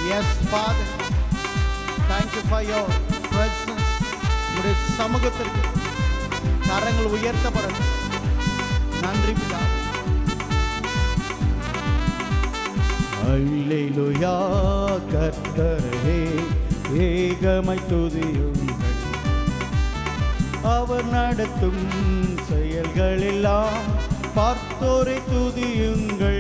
S father thank you for your presence உடைய சமூகத்திற்கு கரங்கள் உயர்த்தப்படணும் நன்றி பிதா அல்லேலூயா கர்த்தரே ஏகமை துதியுங்கள் அவர் நடத்தும் செயல்களெல்லாம் பார்த்தோரை துதியுங்கள்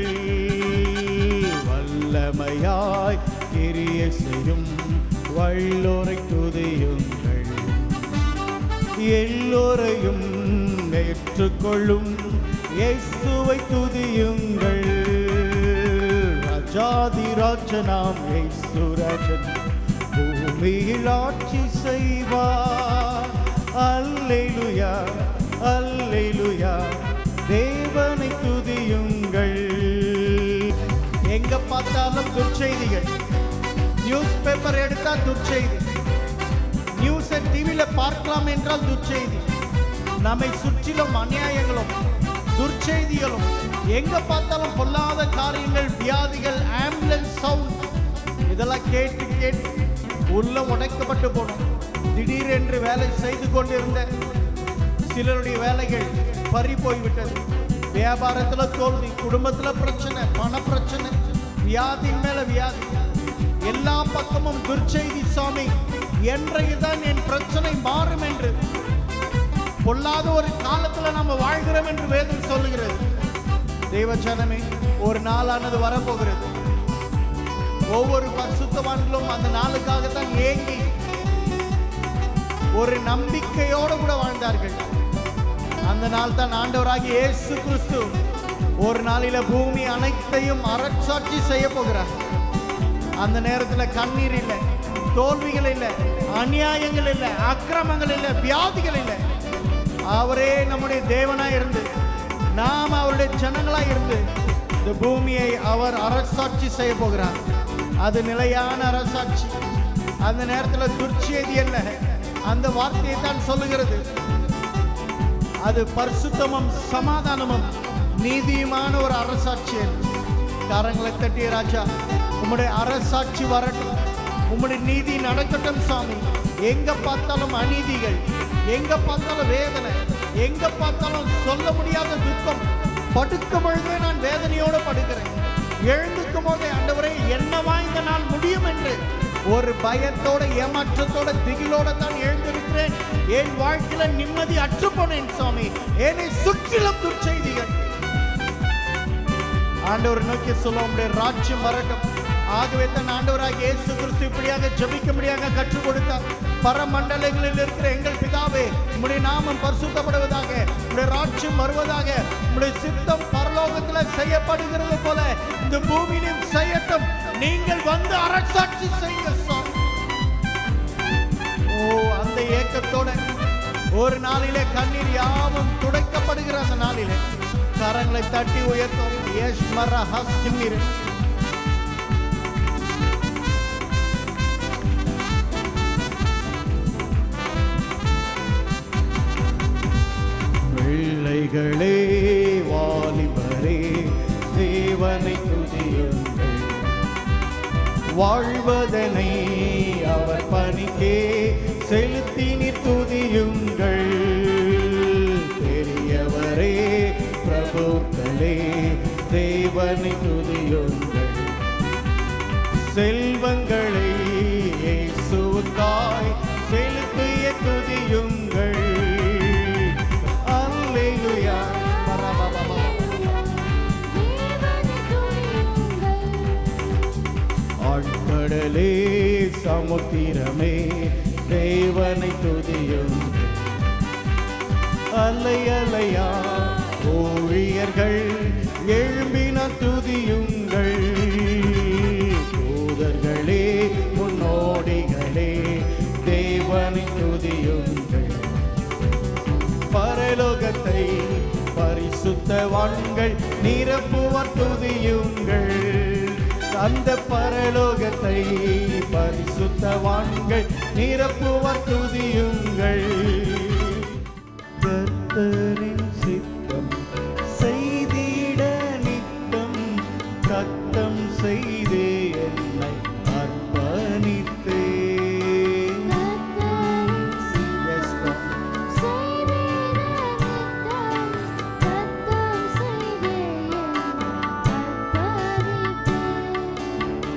வல்லமையாய் கிரிய செய்யும் வல்லோரை துதியுங்கள் எல்லோரையும் ஏற்றுக்கொள்ளும் இயேசுவை துதியுங்கள் ராஜாதிராஜனாம் இயேசுராஜன் பூமியில் ஆட்சி செய்வார் அல்லேலுயா அல்லேலுயா தேவனை துதியுங்கள் எங்க பார்த்தாலும் துர்ச்செய்திகள் நியூஸ் பேப்பர் எடுத்தா துர்ச்செய்தி நியூஸை டிவியில் பார்க்கலாம் என்றால் துர்ச்செய்தி நம்மை சுற்றிலும் அநியாயங்களும் துர்ச்செய்திகளும் எங்க பார்த்தாலும் பொல்லாத காரியங்கள் வியாதிகள் ஆம்புலன்ஸ் சவுண்ட் இதெல்லாம் கேட்டு கேட்டு உள்ள உடைக்கப்பட்டு போனோம் திடீரென்று வேலை செய்து கொண்டிருந்த சிலருடைய வேலைகள் பறி போய்விட்டது வியாபாரத்துல தோல்வி குடும்பத்துல பிரச்சனை பண பிரச்சனை வியாதியின் மேல வியாதி எல்லா பக்கமும் துர்ச்செய்தி சாமி என்றைக்குதான் என் பிரச்சனை மாறும் என்று பொல்லாத ஒரு காலத்துல நம்ம வாழ்கிறோம் என்று வேதம் சொல்லுகிறது தேவச்சனமே ஒரு நாளானது வரப்போகிறது ஒவ்வொரு பரிசுத்தவான்களும் அந்த நாளுக்காக தான் ஏங்கி ஒரு நம்பிக்கையோடு கூட வாழ்ந்தார்கள் அந்த நாள் தான் ஆண்டவராகிய இயேசு கிறிஸ்து ஒரு நாளில பூமி அனைத்தையும் அரசாட்சி செய்ய போகிறார் அந்த நேரத்தில் கண்ணீர் இல்லை தோல்விகள் இல்லை அநியாயங்கள் இல்லை அக்கிரமங்கள் இல்லை வியாதிகள் இல்லை அவரே நம்முடைய தேவனாய் இருந்து நாம் அவருடைய ஜனங்களாய் இருந்து இந்த பூமியை அவர் அரசாட்சி செய்ய போகிறார் அது நிலையான அரசாட்சி அந்த நேரத்தில் துர்ச்செய்தி அல்ல அந்த வார்த்தையை தான் சொல்லுகிறது அது பரிசுத்தமும் சமாதானமும் நீதியுமான ஒரு அரசாட்சி என்று. கரங்களை தட்டிய ராஜா உம்முடைய அரசாட்சி வரட்டும் உம்முடைய நீதி நடக்கட்டும் சாமி எங்க பார்த்தாலும் அநீதிகள் எங்க பார்த்தாலும் வேதனை எங்க பார்த்தாலும் சொல்ல முடியாத துக்கம் படுக்கும் பொழுதே நான் வேதனையோடு படுக்கிறேன் எழுந்துக்கும் போதே ஆண்டவரே என்னவா இந்த நாள் முடியும் என்று ஒரு பயத்தோட ஏமாற்றத்தோட திகிலோட தான் எழுந்திருக்கிறேன் என் வாழ்க்கையில நிம்மதி அற்று போனேன் சாமி என்னை சுற்றிலும் துர்ச்செய்திகள் ஆண்டவர் நோக்கி சொல்ல உங்களுடைய ராஜ்யம் வரட்டும் ஆகவே தன் ஆண்டவராக இயேசு கிறிஸ்து இப்படியாக ஜபிக்கும்படியாக கற்றுக் கொடுத்தார் பரமண்டலங்களில் இருக்கிற எங்கள் பிதாவே உம்முடைய நாமம் பரிசுத்தப்படுவதாக உம்முடைய ராஜ்யம் வருவதாக உம்முடைய சித்தம் பரலோகத்தில் செய்யப்படுகிறது போல இந்த பூமியிலும் செய்யட்டும் நீங்கள் வந்து அரசாட்சி செய்யுங்க சாமி ஓ அந்த ஏக்கத்தோட ஒரு நாளிலே கண்ணீர் யாவும் துடைக்கப்படுகிற அந்த நாளிலே கரங்களை தட்டி உயர்த்தும் யஷ்மர ஹஸ்திமிர் பிள்ளைகளே வாலிபரே தேவனை துதியுங்கள் வாழ்வதனை அவர் பணிக்கே செலுத்தி நீர் துதியுங்கள் பெரியவரே பிரபுக்களே தேவனை துதியுங்கள் செல்வங்களை இயேசுவுக்காய் செலுத்திய துதியுங்கள் அல்லேலூயா பரபபபா. ஆழ்கடலே சமுத்திரமே தேவனை துதியும் அலை அலையா ஊழியர்கள் எழும்பின துதியுங்கள் தூதர்களே முன்னோடிகளே தேவனை துதியுங்கள் பரலோகத்தை பரிசுத்தவான்கள் நிரப்புவர் துதியுங்கள் அந்த பரலோகத்தை பரிசுத்தவான்கள் நிரப்புவர் துதியுங்கள் கர்த்தரின் சித்தம் செய்திட நித்தம் சத்தம் செய்தே என்னை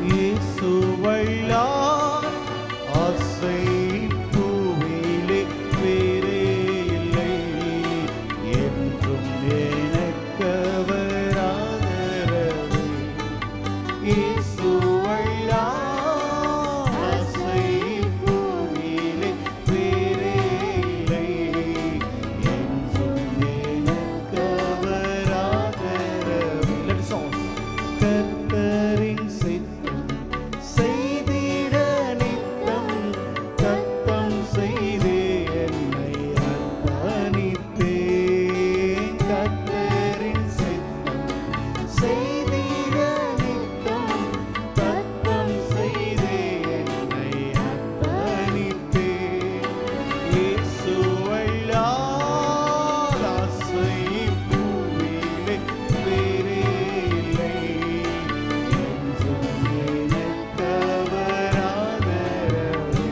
இயேசுவையார் ஆசை பூவிலே வேறே இல்லை என்றும் எனக்கவர் ஆதரவு இயேசுவையார் ஆசை பூவிலே வேறே இல்லை என்றும் எனக்கவர் ஆதரவு Let us all கர்த்தரின் சித்தம் செய்திட நித்தம் கத்தம் செய்தே என்னை அர்ப்பணித்தேன் கர்த்தரின் சித்தம் செய்திட நித்தம் கத்தம் செய்தே என்னை அர்ப்பணித்தேன் இயேசுவையார் ஆசை பூவிலே வேறே இல்லை என்றும் எனக்கவர் ஆதரவே.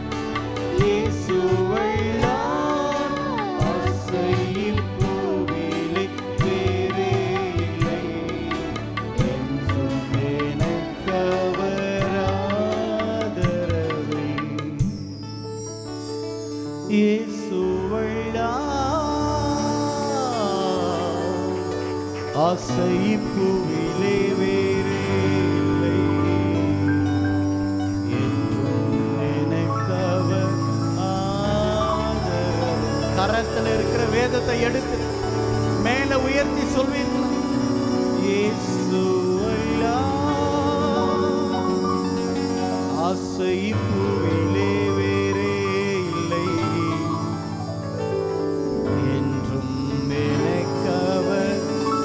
இயேசுவையார் ஆசை பூவிலே வேறே இல்லை என்றும் எனக்கவர் ஆதரவே. இயேசுவையா ஆசை பூவிலே வேறே இல்லை என்றும் எனக்கவர் ஆதரவு. கரத்தில் இருக்கிற வேதத்தை எடுத்து மேல உயர்த்தி சொல்வீங்களா இயேசுவையா ஆசை பூவிலே வேறே இல்லை என்றும் எனக்கவர்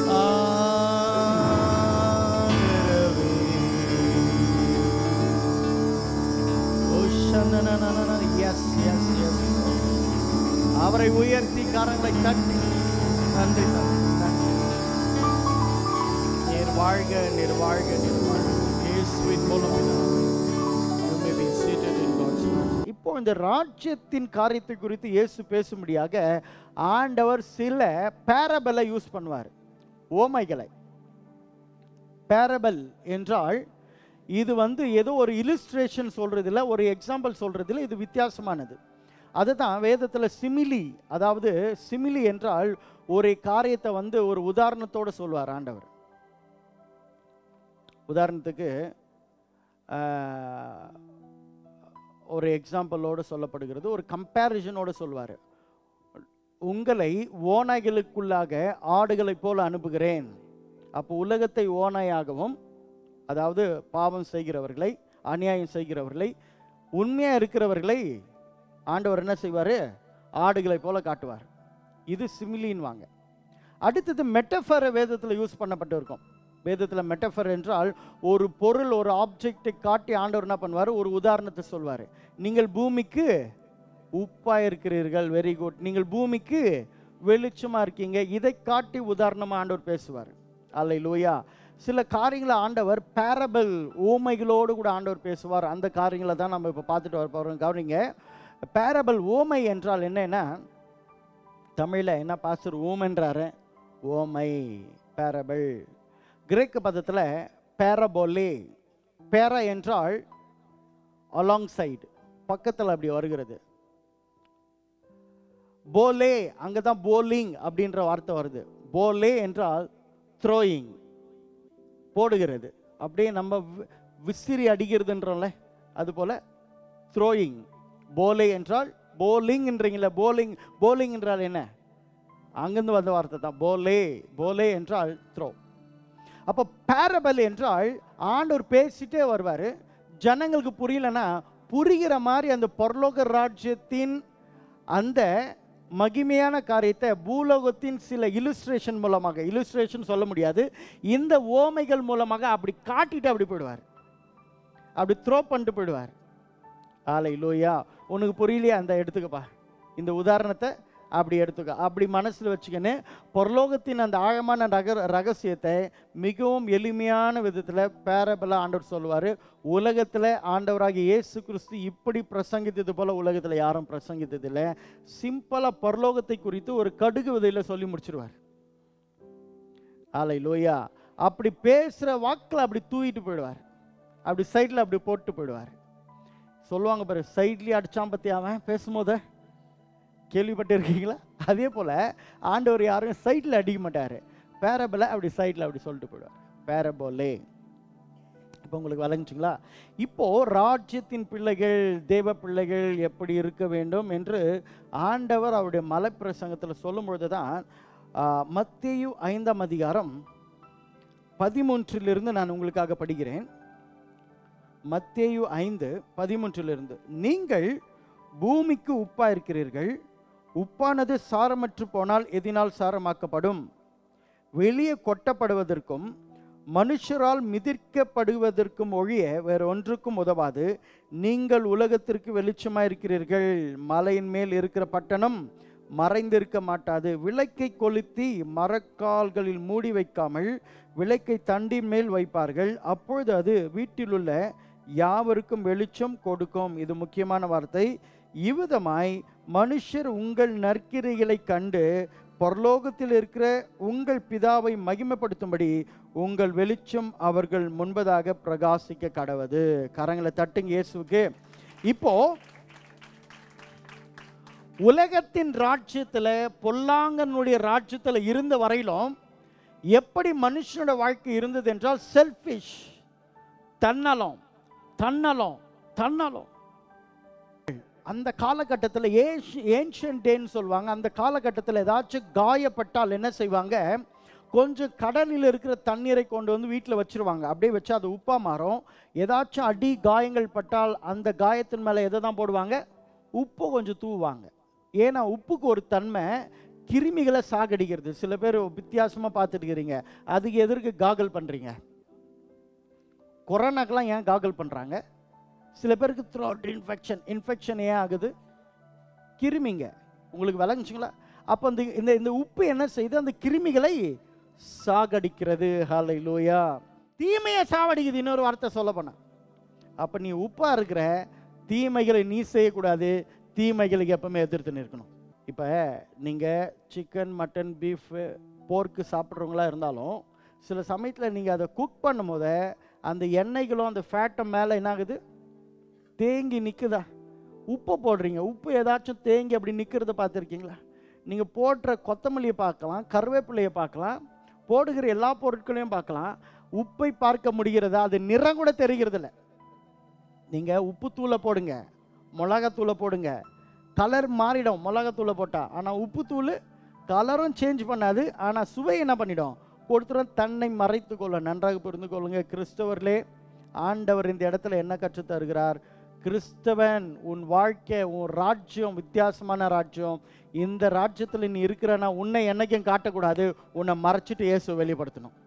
ஆதரவே. ஓ, ஷனனனனன. Yes, yes, yes. அவரை உயர்த்தி கரங்களை தட்டி நன்றி தந்தை, நன்றி. நீர் வாழ்க நீர் வாழ்க நீர் வாழ்க இயேசுவின் மூலமாக You may be seated in God's presence. இப்போ இந்த ராஜ்யத்தின் காரியத்தை குறித்து இயேசு பேசும்படியாக ஆண்டவர் சில பேரபலை யூஸ் பண்ணுவார் ஓமைகளை பேரபல் என்றால் இது வந்து ஏதோ ஒரு இலிஸ்ட்ரேஷன் சொல்றதில்ல ஒரு எக்ஸாம்பிள் சொல்றதில்ல இது வித்தியாசமானது அதுதான் வேதத்தில் சிமிலி அதாவது சிமிலி என்றால் ஒரு காரியத்தை வந்து ஒரு உதாரணத்தோட சொல்வார் ஆண்டவர் உதாரணத்துக்கு ஆஹ், ஒரு எக்ஸாம்பிளோடு சொல்லப்படுகிறது ஒரு கம்பேரிசனோடு சொல்வார் உங்களை ஓநாய்களுக்குள்ளாக ஆடுகளைப் போல அனுப்புகிறேன் அப்போ உலகத்தை ஓநாயாகவும் அதாவது பாவம் செய்கிறவர்களை அநியாயம் செய்கிறவர்களை உண்மையாக இருக்கிறவர்களை ஆண்டவர் என்ன செய்வார் ஆடுகளைப் போல காட்டுவார் இது சிமிலின்னு வாங்க அடுத்தது மெட்டஃபரை வேதத்தில் யூஸ் பண்ணப்பட்டு இருக்கும் வேதத்தில் மெட்டஃபர் என்றால் ஒரு பொருள் ஒரு ஆப்ஜெக்டை காட்டி ஆண்டவர் என்ன பண்ணுவார் ஒரு உதாரணத்தை சொல்வார் நீங்கள் பூமிக்கு உப்பாக இருக்கிறீர்கள் வெரி குட் நீங்கள் பூமிக்கு வெளிச்சமாக இருக்கீங்க இதை காட்டி உதாரணமாக ஆண்டவர் பேசுவார் அல்லை லூயா சில காரியங்களை ஆண்டவர் பேரபல் ஓமைகளோடு கூட ஆண்டவர் பேசுவார் அந்த காரியங்களை தான் நம்ம இப்போ பார்த்துட்டு வர போகிறோம் கவனிங்க பேரபல் ஓமை என்றால் என்னன்னா தமிழில் என்ன பாஸ்டர் ஓமென்றாரு ஓமை பேரபிள் கிரேக்க பதத்தில் பேரபோலே பேரா என்றால் அலாங் சைடு பக்கத்தில் அப்படி வருகிறது போலே அங்கே தான் போலிங் அப்படின்ற வார்த்தை வருது போலே என்றால் த்ரோயிங் போடுகிறது அப்படியே நம்ம வி- விசிறி அடிக்கிறதுன்றோம்ல அதுபோல் த்ரோயிங் போலே என்றால் போலிங்ன்றீங்களே போலிங் போலிங் என்றால் என்ன அங்கிருந்து வந்த வார்த்தை தான் போலே போலே என்றால் த்ரோ அப்போ பேரபல் என்றால் ஆண்டவர் பேசிட்டே வருவார் ஜனங்களுக்கு புரியலன்னா புரிகிற மாதிரி அந்த பரலோக ராஜ்யத்தின் அந்த மகிமையான காரியத்தை பூலோகத்தின் சில இலுஸ்ட்ரேஷன் மூலமாக இலுஸ்ட்ரேஷன் சொல்ல முடியாது இந்த ஓமைகள் மூலமாக அப்படி காட்டிட்டு அப்படி போயிடுவார் அப்படி த்ரோ பண்ணிட்டு போயிடுவார் ஆலை லோயா உனக்கு புரியலையா அந்த எடுத்துக்கப்பா இந்த உதாரணத்தை அப்படி எடுத்துக்க அப்படி மனசில் வச்சுக்கின்னு பரலோகத்தின் அந்த ஆழமான ரக ரகசியத்தை மிகவும் எளிமையான விதத்தில் பேரபலாக ஆண்டவர் சொல்லுவார் உலகத்தில் ஆண்டவராகிய இயேசு கிறிஸ்து இப்படி பிரசங்கித்தது போல் உலகத்தில் யாரும் பிரசங்கித்ததில்லை சிம்பிளாக பரலோகத்தை குறித்து ஒரு கடுகு விதையில் சொல்லி முடிச்சிருவார் ஆலை லோயா அப்படி பேசுகிற வாக்கில் அப்படி தூக்கிட்டு போயிடுவார் அப்படி சைடில் அப்படி போட்டு போயிடுவார் சொல்லுவாங்க பாரு சைட்லேயே அடிச்சான் பத்தி அவன் பேசும்போது கேள்விப்பட்டு இருக்கீங்களா அதே போல் ஆண்டவர் யாரும் சைடில் அடிக்க மாட்டார் பேரபிளை அப்படி சைடில் அப்படி சொல்லிட்டு போயிடுவார் பேரபோலே இப்போ உங்களுக்கு வழங்குச்சிங்களா இப்போ ராஜ்யத்தின் பிள்ளைகள் தேவ பிள்ளைகள் எப்படி இருக்க வேண்டும் என்று ஆண்டவர் அவருடைய மலைப்பிரசங்கத்தில் சொல்லும் பொழுது தான் மத்தேயு ஐந்தாம் அதிகாரம் பதிமூன்றிலிருந்து நான் உங்களுக்காக படிக்கிறேன் மத்தேயு ஐந்து பதிமூன்றிலிருந்து நீங்கள் பூமிக்கு உப்பா இருக்கிறீர்கள் உப்பானது சாரமற்று போனால் எதினால் சாரமாக்கப்படும் வெளியே கொட்டப்படுவதற்கும் மனுஷரால் மிதிக்கப்படுவதற்கும் ஒழிய வேற ஒன்றுக்கும் உதவாது நீங்கள் உலகத்திற்கு வெளிச்சமாக இருக்கிறீர்கள் மலையின் மேல் இருக்கிற பட்டணம் மறைந்திருக்க மாட்டாது விளக்கை கொளுத்தி மரக்கால்களில் மூடி வைக்காமல் விளக்கை தண்டின் மேல் வைப்பார்கள் அப்பொழுது அது வீட்டிலுள்ள யாவருக்கும் வெளிச்சம் கொடுக்கும் இது முக்கியமான வார்த்தை இவ்விதமாய் மனுஷர் உங்கள் நற்கிரைகளை கண்டு பரலோகத்தில் இருக்கிற உங்கள் பிதாவை மகிமைப்படுத்தும்படி உங்கள் வெளிச்சம் அவர்கள் முன்பதாக பிரகாசிக்க கடவது கரங்களை தட்டுங்க இயேசுவுக்கு இப்போ உலகத்தின் ராஜ்யத்தில் பொல்லாங்கனுடைய ராஜ்யத்தில் இருந்த வரையிலும் எப்படி மனுஷனோட வாழ்க்கை இருந்தது என்றால் செல்ஃபிஷ் தன்னலம் தன்னலம் தன்னலம் அந்த காலகட்டத்தில் ஏன்ஷியன் டேன்னு சொல்லுவாங்க அந்த காலகட்டத்தில் ஏதாச்சும் காயப்பட்டால் என்ன செய்வாங்க கொஞ்சம் கடலில் இருக்கிற தண்ணீரை கொண்டு வந்து வீட்டில் வச்சிருவாங்க அப்படியே வச்சு அது உப்பா மாறும் ஏதாச்சும் அடி காயங்கள் பட்டால் அந்த காயத்தின் மேலே எதை தான் போடுவாங்க உப்பு கொஞ்சம் தூவுவாங்க ஏன்னா உப்புக்கு ஒரு தன்மை கிருமிகளை சாகடிக்கிறது சில பேர் வித்தியாசமாக பார்த்துட்டு இருக்கிறீங்க அதுக்கு எதற்கு காகல் பண்ணுறீங்க கொரோனாக்கெல்லாம் ஏன் காகல் பண்ணுறாங்க சில பேருக்கு த்ரோட் இன்ஃபெக்ஷன் இன்ஃபெக்ஷன் ஏன் ஆகுது கிருமிங்க உங்களுக்கு விளங்குச்சுங்களா அப்போ அந்த இந்த இந்த உப்பு என்ன செய்யுது அந்த கிருமிகளை சாகடிக்கிறது ஹாலை லோயா தீமையை சாவடிக்குது இன்னொரு வார்த்தை சொல்ல போனா அப்போ நீ உப்பா இருக்கிற தீமைகளை நீ செய்யக்கூடாது தீமைகளுக்கு எப்பவுமே எதிர்த்து நிற்கணும் இப்போ நீங்கள் சிக்கன் மட்டன் பீஃப் போர்க்கு சாப்பிட்றவங்களா இருந்தாலும் சில சமயத்தில் நீங்கள் அதை குக் பண்ணும் போது அந்த எண்ணெய்களும் அந்த ஃபேட்டும் மேலே என்ன ஆகுது தேங்கி நிற்குதா உப்பு போடுறீங்க உப்பு ஏதாச்சும் தேங்கி அப்படி நிற்கிறத பார்த்துருக்கீங்களா நீங்கள் போடுற கொத்தமல்லியை பார்க்கலாம் கருவேப்பிலையை பார்க்கலாம் போடுகிற எல்லா பொருட்களையும் பார்க்கலாம் உப்பை பார்க்க முடிகிறதா அது நிறம் கூட தெரிகிறதில்ல நீங்கள் உப்புத்தூளை போடுங்க மிளகாத்தூளை போடுங்க கலர் மாறிடும் மிளகாத்தூளை போட்டால் ஆனால் உப்புத்தூள் கலரும் சேஞ்ச் பண்ணாது ஆனால் சுவை என்ன பண்ணிடும் கொடுத்துரும் தன்னை மறைத்து கொள்ள நன்றாக புரிந்து கொள்ளுங்க கிறிஸ்தவர்களே ஆண்டவர் இந்த இடத்துல என்ன கற்றுத் தருகிறார் கிறிஸ்தவன் உன் வாழ்க்கை உன் ராஜ்யம் வித்தியாசமான ராஜ்யம் இந்த ராஜ்யத்தில் நீ இருக்கிறனா உன்னை என்னைக்கும் காட்டக்கூடாது உன்னை மறைச்சிட்டு இயேசு வெளிப்படுத்தணும்